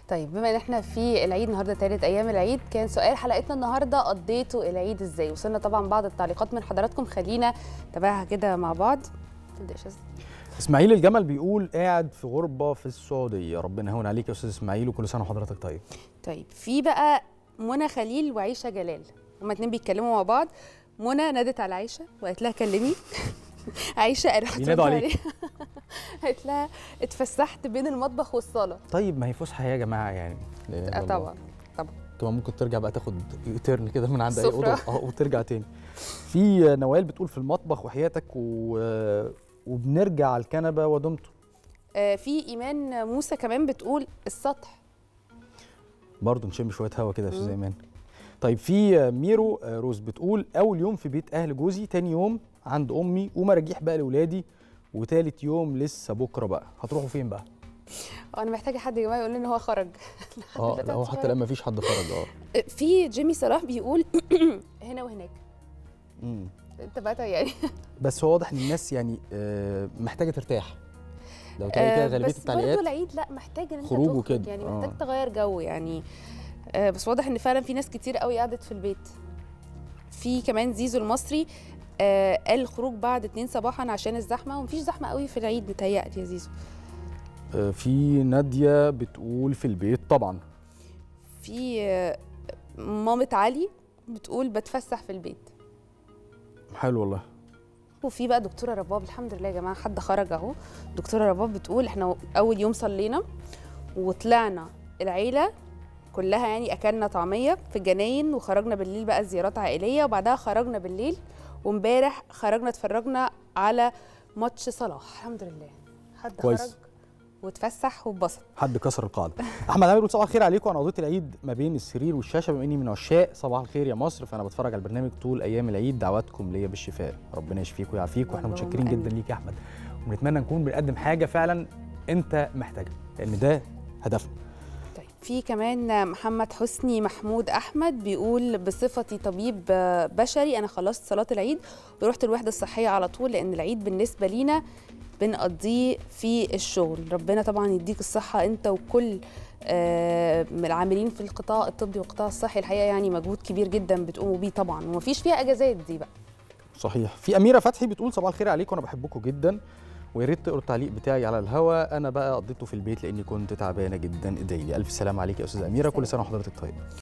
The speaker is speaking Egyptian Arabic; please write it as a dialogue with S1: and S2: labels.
S1: طيب بما ان احنا في العيد النهارده ثالث ايام العيد كان سؤال حلقتنا النهارده قضيتوا العيد ازاي وصلنا طبعا بعض التعليقات من حضراتكم خلينا نتابعها كده مع بعض تبدا يا شاذ
S2: اسماعيل الجمل بيقول قاعد في غربه في السعوديه ربنا يهون عليك يا استاذ اسماعيل وكل سنه وحضرتك طيب
S1: طيب في بقى منى خليل وعيشه جلال هما اتنين بيتكلموا مع بعض منى نادت على عيشه وقالت لها كلمي عيشه قالت
S2: بينادوا عليك.
S1: قالت لها اتفسحت بين المطبخ والصاله
S2: طيب ما هي فسحه يا جماعه يعني لا إله إلا
S1: آه
S2: الله.
S1: طبعا طبعا
S2: كمان ممكن ترجع بقى تاخد تيرن كده من عند اي
S1: السفرة.
S2: اوضه اه وترجع تاني في نوال بتقول في المطبخ وحياتك و... وبنرجع على الكنبه ودمته
S1: آه في ايمان موسى كمان بتقول السطح
S2: برضه نشم شويه هوا كده يا استاذ
S1: مم.
S2: ايمان طيب في ميرو روز بتقول اول يوم في بيت اهل جوزي تاني يوم عند امي ومراجيح بقى لاولادي وتالت يوم لسه بكره بقى هتروحوا فين بقى
S1: آه، انا محتاجه حد يا جماعه يقول لي ان هو خرج
S2: اه
S1: دلوقتي
S2: لا هو
S1: هتخرج.
S2: حتى لما فيش حد خرج اه
S1: آه، في جيمي صلاح بيقول هنا وهناك
S2: مم.
S1: انت بقى يعني
S2: بس هو واضح ان الناس يعني آه، محتاجه ترتاح لو تلاقي كده
S1: آه،
S2: غالبيه
S1: بس برضه
S2: التعليقات
S1: العيد لا محتاج ان انت
S2: خروج
S1: تخرج،
S2: وكده،
S1: يعني
S2: آه.
S1: محتاج تغير جو يعني آه، بس واضح ان فعلا في ناس كتير قوي قعدت في البيت في كمان زيزو المصري آه قال الخروج بعد 2 صباحا عشان الزحمه ومفيش زحمه قوي في العيد متهيألي يا زيزو
S2: آه، في ناديه بتقول في البيت طبعا
S1: في آه، مامة علي بتقول بتفسح في البيت
S2: حلو والله
S1: وفي بقى دكتوره رباب الحمد لله يا جماعه حد خرج اهو دكتوره رباب بتقول احنا اول يوم صلينا وطلعنا العيله كلها يعني اكلنا طعميه في الجناين وخرجنا بالليل بقى زيارات عائليه وبعدها خرجنا بالليل وامبارح خرجنا اتفرجنا على ماتش صلاح الحمد لله حد
S2: كويس.
S1: خرج واتفسح واتبسط
S2: حد كسر القاعده احمد عامر بيقول صباح الخير عليكم انا قضيت العيد ما بين السرير والشاشه بما اني من عشاق صباح الخير يا مصر فانا بتفرج على البرنامج طول ايام العيد دعواتكم ليا بالشفاء ربنا يشفيك ويعافيك واحنا
S1: اللهم
S2: متشكرين جدا
S1: آمين.
S2: ليك يا احمد ونتمنى نكون بنقدم حاجه فعلا انت محتاجها لان ده هدفنا
S1: طيب في كمان محمد حسني محمود احمد بيقول بصفتي طبيب بشري انا خلصت صلاه العيد ورحت الوحده الصحيه على طول لان العيد بالنسبه لينا بنقضيه في الشغل ربنا طبعا يديك الصحه انت وكل آه، من العاملين في القطاع الطبي والقطاع الصحي الحقيقه يعني مجهود كبير جدا بتقوموا بيه طبعا ومفيش فيها اجازات دي بقى
S2: صحيح في اميره فتحي بتقول صباح الخير عليكم انا بحبكم جدا ويا ريت تقروا التعليق بتاعي على الهوا انا بقى قضيته في البيت لاني كنت تعبانه جدا ادعي لي الف سلام عليك يا استاذه اميره كل سنه وحضرتك طيب